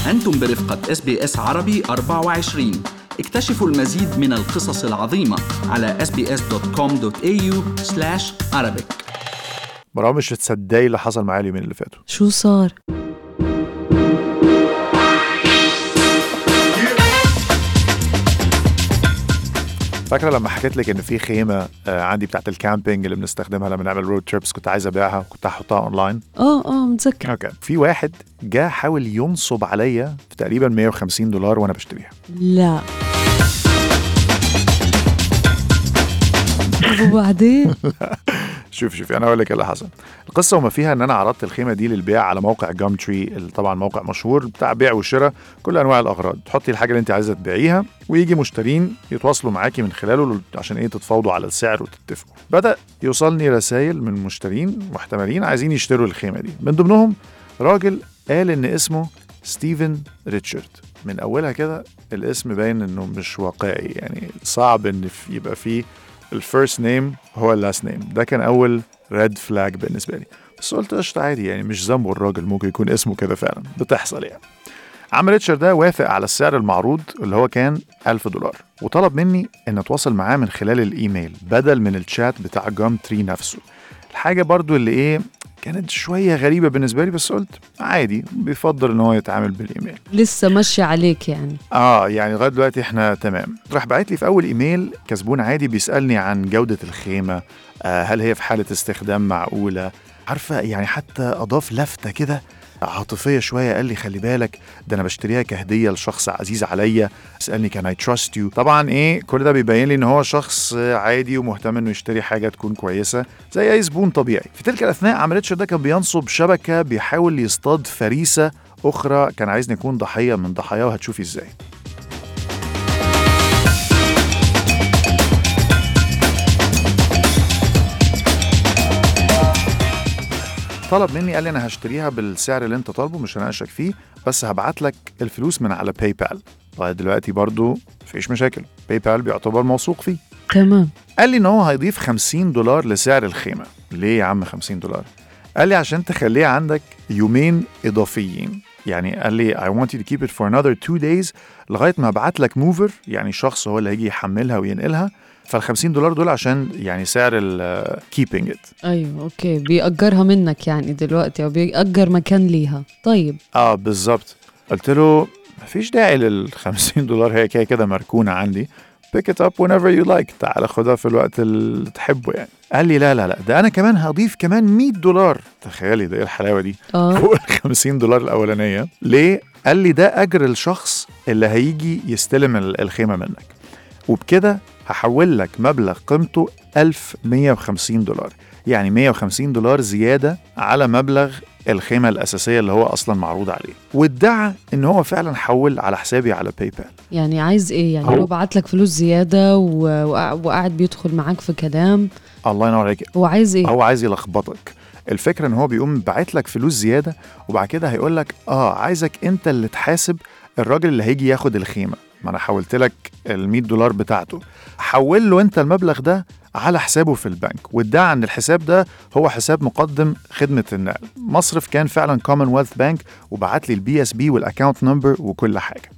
أنتم برفقة اس بي اس عربي 24 اكتشفوا المزيد من القصص العظيمة على sbs.com.au arabic مرام مش هتصدقي اللي حصل معايا اليومين اللي فاتوا شو صار؟ فاكره لما حكيت لك ان في خيمه آه، عندي بتاعت الكامبينج اللي بنستخدمها لما نعمل رود تريبس كنت عايز ابيعها كنت هحطها اونلاين اه اه متذكر اوكي في واحد جه حاول ينصب عليا في تقريبا 150 دولار وانا بشتريها لا وبعدين شوف شوف انا اقول لك إيه اللي حصل القصه وما فيها ان انا عرضت الخيمه دي للبيع على موقع جام تري طبعا موقع مشهور بتاع بيع وشراء كل انواع الاغراض تحطي الحاجه اللي انت عايزه تبيعيها ويجي مشترين يتواصلوا معاكي من خلاله عشان ايه تتفاوضوا على السعر وتتفقوا بدا يوصلني رسائل من مشترين محتملين عايزين يشتروا الخيمه دي من ضمنهم راجل قال ان اسمه ستيفن ريتشارد من اولها كده الاسم باين انه مش واقعي يعني صعب ان في- يبقى فيه الفيرست نيم هو اللاست نيم ده كان اول ريد فلاج بالنسبه لي بس قلت قشطه عادي يعني مش ذنبه الراجل ممكن يكون اسمه كده فعلا بتحصل يعني عم ريتشارد ده وافق على السعر المعروض اللي هو كان 1000 دولار وطلب مني ان اتواصل معاه من خلال الايميل بدل من الشات بتاع جام تري نفسه الحاجه برضو اللي ايه كانت شويه غريبه بالنسبه لي بس قلت عادي بيفضل ان هو يتعامل بالايميل لسه ماشي عليك يعني اه يعني لغايه دلوقتي احنا تمام راح باعت لي في اول ايميل كزبون عادي بيسالني عن جوده الخيمه آه هل هي في حاله استخدام معقوله عارفه يعني حتى اضاف لفته كده عاطفيه شويه قال لي خلي بالك ده انا بشتريها كهديه لشخص عزيز عليا اسالني كان اي تراست يو طبعا ايه كل ده بيبين لي ان هو شخص آه، عادي ومهتم انه يشتري حاجه تكون كويسه زي اي زبون طبيعي في تلك الاثناء عم ريتشارد ده كان بينصب شبكه بيحاول يصطاد فريسه اخرى كان عايزني اكون ضحيه من ضحاياه وهتشوفي ازاي طلب مني قال لي انا هشتريها بالسعر اللي انت طالبه مش هناقشك فيه بس هبعت لك الفلوس من على باي بال لغايه دلوقتي برضو مفيش مشاكل باي بال بيعتبر موثوق فيه تمام قال لي ان هو هيضيف 50 دولار لسعر الخيمه ليه يا عم 50 دولار قال لي عشان تخليها عندك يومين اضافيين يعني قال لي I want you to keep it for another two days لغايه ما ابعت لك موفر يعني شخص هو اللي هيجي يحملها وينقلها فال 50 دولار دول عشان يعني سعر ال keeping it ايوه اوكي بيأجرها منك يعني دلوقتي او بيأجر مكان ليها طيب اه بالظبط قلت له مفيش داعي لل 50 دولار هي كده كده مركونه عندي pick it up whenever you like تعال خدها في الوقت اللي تحبه يعني قال لي لا لا لا ده انا كمان هضيف كمان 100 دولار تخيلي ده ايه الحلاوه دي اه فوق ال 50 دولار الاولانيه ليه قال لي ده اجر الشخص اللي هيجي يستلم ال- الخيمه منك وبكده هحول لك مبلغ قيمته 1150 دولار يعني 150 دولار زياده على مبلغ الخيمه الاساسيه اللي هو اصلا معروض عليه وادعى ان هو فعلا حول على حسابي على باي بال يعني عايز ايه يعني هو- هو بعت لك فلوس زيادة و- وقع- وقاعد بيدخل معاك في كلام الله ينور عليك هو عايز ايه هو عايز يلخبطك الفكره ان هو بيقوم باعت لك فلوس زياده وبعد كده هيقول لك اه عايزك انت اللي تحاسب الراجل اللي هيجي ياخد الخيمه ما انا حولت لك ال 100 دولار بتاعته حول له انت المبلغ ده على حسابه في البنك وادعى ان الحساب ده هو حساب مقدم خدمه النقل مصرف كان فعلا كومنولث بانك وبعت لي البي اس بي والاكونت نمبر وكل حاجه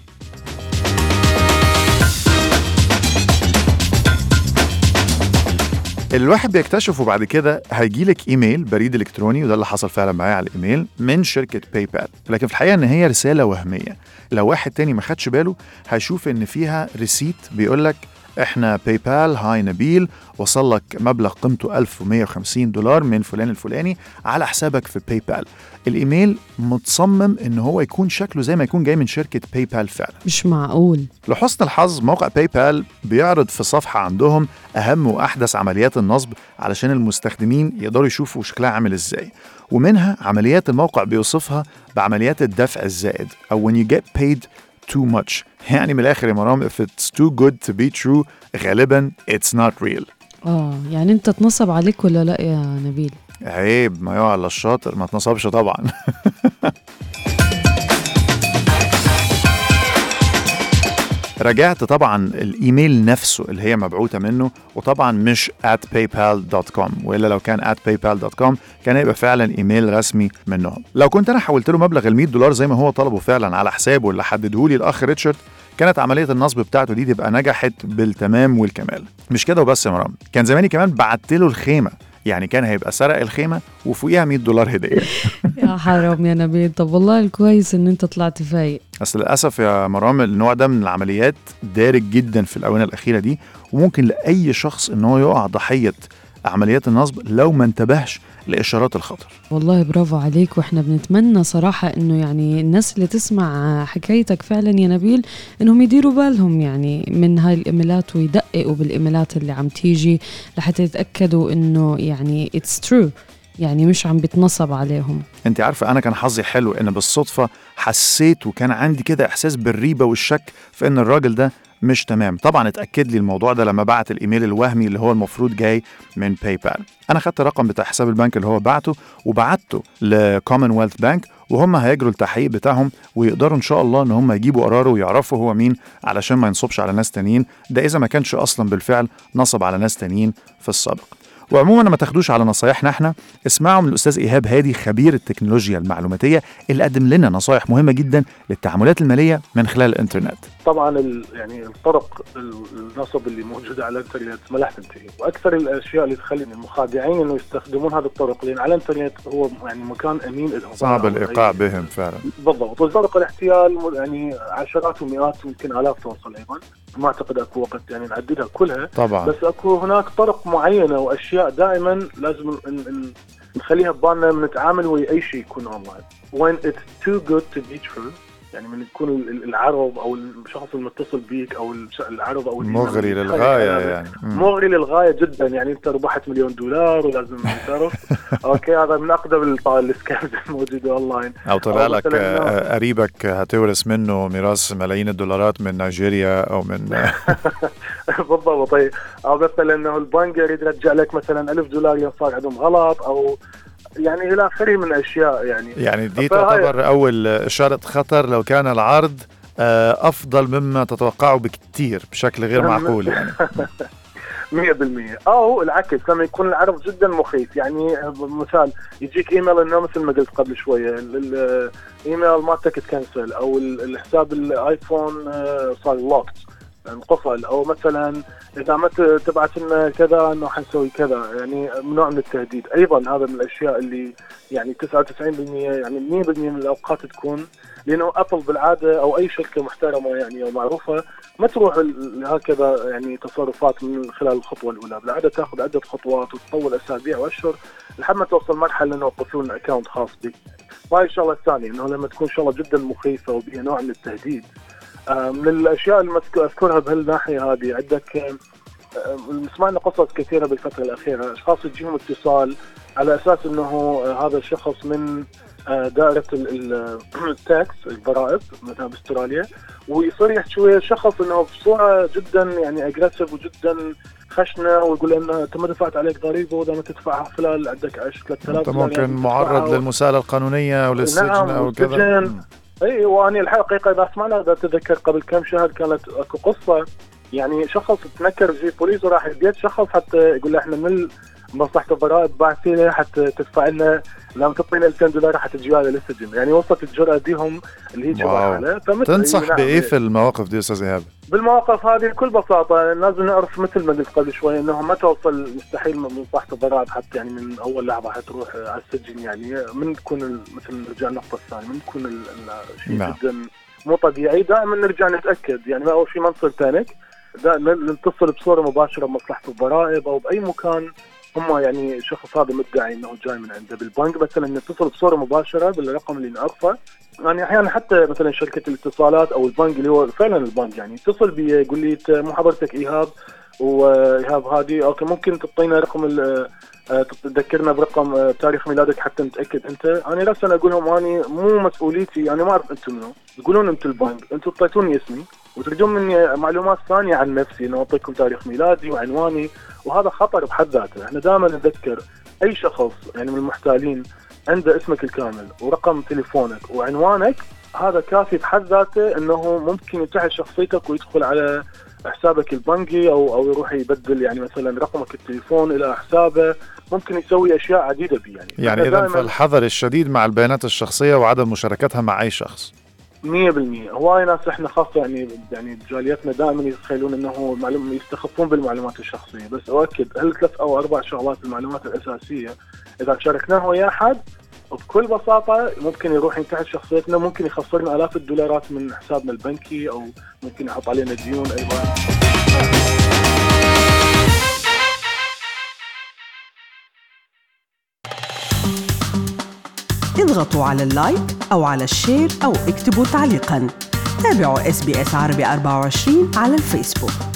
الواحد بيكتشفه بعد كده هيجي لك ايميل بريد الكتروني وده اللي حصل فعلا معايا على الايميل من شركه باي بال لكن في الحقيقه ان هي رساله وهميه لو واحد تاني ما خدش باله هيشوف ان فيها ريسيت بيقول لك احنا باي بال هاي نبيل وصل لك مبلغ قيمته 1150 دولار من فلان الفلاني على حسابك في باي بال الايميل متصمم ان هو يكون شكله زي ما يكون جاي من شركه باي بال فعلا مش معقول لحسن الحظ موقع باي بال بيعرض في صفحة عندهم أهم وأحدث عمليات النصب علشان المستخدمين يقدروا يشوفوا شكلها عامل إزاي ومنها عمليات الموقع بيوصفها بعمليات الدفع الزائد أو when you get paid too much يعني من الآخر يا مرام if it's too good to be true غالبا it's not real اه يعني انت اتنصب عليك ولا لا يا نبيل عيب ما يقع الا الشاطر ما اتنصبش طبعا راجعت طبعا الايميل نفسه اللي هي مبعوثه منه وطبعا مش at paypal.com والا لو كان at paypal.com كان هيبقى فعلا ايميل رسمي منهم لو كنت انا حولت له مبلغ ال 100 دولار زي ما هو طلبه فعلا على حسابه اللي حدده لي الاخ ريتشارد كانت عمليه النصب بتاعته دي تبقى نجحت بالتمام والكمال مش كده وبس يا مرام كان زماني كمان بعت له الخيمه يعني كان هيبقى سرق الخيمه وفوقيها 100 دولار هديه يا حرام يا نبيل طب والله الكويس ان انت طلعت فايق بس للاسف يا مرام النوع ده من العمليات دارج جدا في الاونه الاخيره دي وممكن لاي شخص ان هو يقع ضحيه عمليات النصب لو ما انتبهش لاشارات الخطر والله برافو عليك واحنا بنتمنى صراحة انه يعني الناس اللي تسمع حكايتك فعلا يا نبيل انهم يديروا بالهم يعني من هاي الايميلات ويدققوا بالايميلات اللي عم تيجي لحتى يتأكدوا انه يعني اتس ترو يعني مش عم بتنصب عليهم انت عارفه انا كان حظي حلو ان بالصدفه حسيت وكان عندي كده احساس بالريبه والشك في ان الراجل ده مش تمام طبعا اتاكد لي الموضوع ده لما بعت الايميل الوهمي اللي هو المفروض جاي من باي بال انا خدت الرقم بتاع حساب البنك اللي هو بعته وبعته لكومنولث بانك وهم هيجروا التحقيق بتاعهم ويقدروا ان شاء الله ان هم يجيبوا قراره ويعرفوا هو مين علشان ما ينصبش على ناس تانيين ده اذا ما كانش اصلا بالفعل نصب على ناس تانيين في السابق وعموما ما تاخدوش على نصايحنا احنا اسمعوا من الاستاذ ايهاب هادي خبير التكنولوجيا المعلوماتيه اللي قدم لنا نصايح مهمه جدا للتعاملات الماليه من خلال الانترنت طبعا ال- يعني الطرق ال- النصب اللي موجوده على الانترنت ما راح تنتهي واكثر الاشياء اللي تخلي المخادعين انه يستخدمون هذه الطرق لان على الانترنت هو يعني مكان امين لهم صعب الايقاع بهم فعلا بالضبط وطرق الاحتيال م- يعني عشرات ومئات يمكن الاف توصل ايضا ما اعتقد اكو وقت يعني نعددها كلها طبعا بس اكو هناك طرق معينه واشياء دائما لازم ن- ن- نخليها ببالنا من نتعامل ويا اي شيء يكون اونلاين. When it's too good to be true يعني من يكون ال- ال- العرض او الشخص المتصل بيك او الش- العرض او الإيميل مغري اللي للغايه يخلي- يعني مم. مغري للغايه جدا يعني انت ربحت مليون دولار ولازم تعرف اوكي هذا من اقدم الط- السكامز الموجوده اونلاين او طلع أو لك مثلاً آه، قريبك هتورث منه ميراث ملايين الدولارات من نيجيريا او من بالضبط طيب او مثلا انه البنك يريد يرجع لك مثلا ألف دولار يوم صار عندهم غلط او يعني الى اخره من اشياء يعني يعني دي فهاي- تعتبر اول اشاره خطر لو كان العرض آه، افضل مما تتوقعه بكتير بشكل غير معقول يعني 100% او العكس لما يكون العرض جدا مخيف يعني مثال يجيك ايميل انه مثل ما قلت قبل شويه ال- الايميل مالتك تكنسل او ال- الحساب الايفون آه، صار لوكت انقفل او مثلا اذا ما ت- تبعت لنا كذا انه حنسوي كذا يعني نوع من التهديد ايضا هذا من الاشياء اللي يعني 99% يعني 100% من الاوقات تكون لانه ابل بالعاده او اي شركه محترمه يعني او معروفه ما تروح ال- هكذا يعني تصرفات من خلال الخطوه الاولى بالعاده تاخذ عده خطوات وتطول اسابيع واشهر لحد ما توصل مرحله انه يوقفون اكونت خاص بك وهاي الشغله الثانيه انه لما تكون شغله جدا مخيفه وبها نوع من التهديد آه، من الاشياء اللي مذك- اذكرها بهالناحيه هذه عندك آه، آه، سمعنا قصص كثيره بالفتره الاخيره اشخاص يجيهم اتصال على اساس انه آه، هذا الشخص من آه، دائره ال- ال- التاكس الضرائب مثلا باستراليا ويصير يحكي ويا الشخص انه بصوره جدا يعني اجريسيف وجدا خشنه ويقول له انه انت ما دفعت عليك ضريبه واذا ما تدفعها خلال عندك 3000 انت دولار ممكن يعني معرض تدفعها. للمساءله القانونيه او للسجن نعم، او كذا والسجن. مم. اي واني الحقيقه اذا سمعنا اذا تذكر قبل كم شهر كانت اكو قصه يعني شخص تنكر في بوليس وراح بيت شخص حتى يقول له احنا من مصلحه الضرائب بعثي له حتى تدفع لنا لما تعطينا 2000 دولار حتى هذا للسجن يعني وصلت الجرأه ديهم اللي هي جرأه واو. عليه فمثل تنصح نعم، بايه في المواقف دي استاذ ايهاب؟ بالمواقف هذه بكل بساطه لازم نعرف مثل ما قلت قبل شوي انه ما توصل مستحيل من مصلحه الضرائب حتى يعني من اول لحظه حتروح على السجن يعني من تكون ال- مثل نرجع النقطه الثانيه من تكون ال- الشيء نعم. جدا مو طبيعي دائما نرجع نتاكد يعني ما اول شيء ما نصير بانيك دا- ن- نتصل بصوره مباشره بمصلحه الضرائب او باي مكان هم يعني الشخص هذا مدعي انه جاي من عنده بالبنك مثلا نتصل بصوره مباشره بالرقم اللي نعرفه يعني احيانا حتى مثلا شركه الاتصالات او البنك اللي هو فعلا البنك يعني يتصل بي يقول لي "أنت مو حضرتك ايهاب وايهاب هادي اوكي ممكن تعطينا رقم ال- آه، تذكرنا برقم آه، تاريخ ميلادك حتى نتاكد انت انا نفسي اقول لهم اني مو مسؤوليتي انا ما اعرف انتم منو تقولون انتم البنك انتم اعطيتوني اسمي وتريدون مني معلومات ثانيه عن نفسي انه اعطيكم تاريخ ميلادي وعنواني وهذا خطر بحد ذاته احنا دائما نذكر اي شخص يعني من المحتالين عنده اسمك الكامل ورقم تليفونك وعنوانك هذا كافي بحد ذاته انه ممكن ينتهي شخصيتك ويدخل على حسابك البنكي او او يروح يبدل يعني مثلا رقمك التليفون الى حسابه ممكن يسوي اشياء عديده بيه يعني يعني اذا فالحذر الشديد مع البيانات الشخصيه وعدم مشاركتها مع اي شخص 100% هواي ناس احنا خاصه يعني يعني جاليتنا دائما يتخيلون انه معلوم يستخفون بالمعلومات الشخصيه بس اؤكد هالثلاث او اربع شغلات المعلومات الاساسيه اذا شاركناها ويا احد وبكل بساطة ممكن يروح ينتهي شخصيتنا ممكن يخسرنا آلاف الدولارات من حسابنا البنكي أو ممكن يحط علينا ديون أيضا اضغطوا على اللايك أو على الشير أو اكتبوا تعليقاً تابعوا اس بي اس عربي 24 على الفيسبوك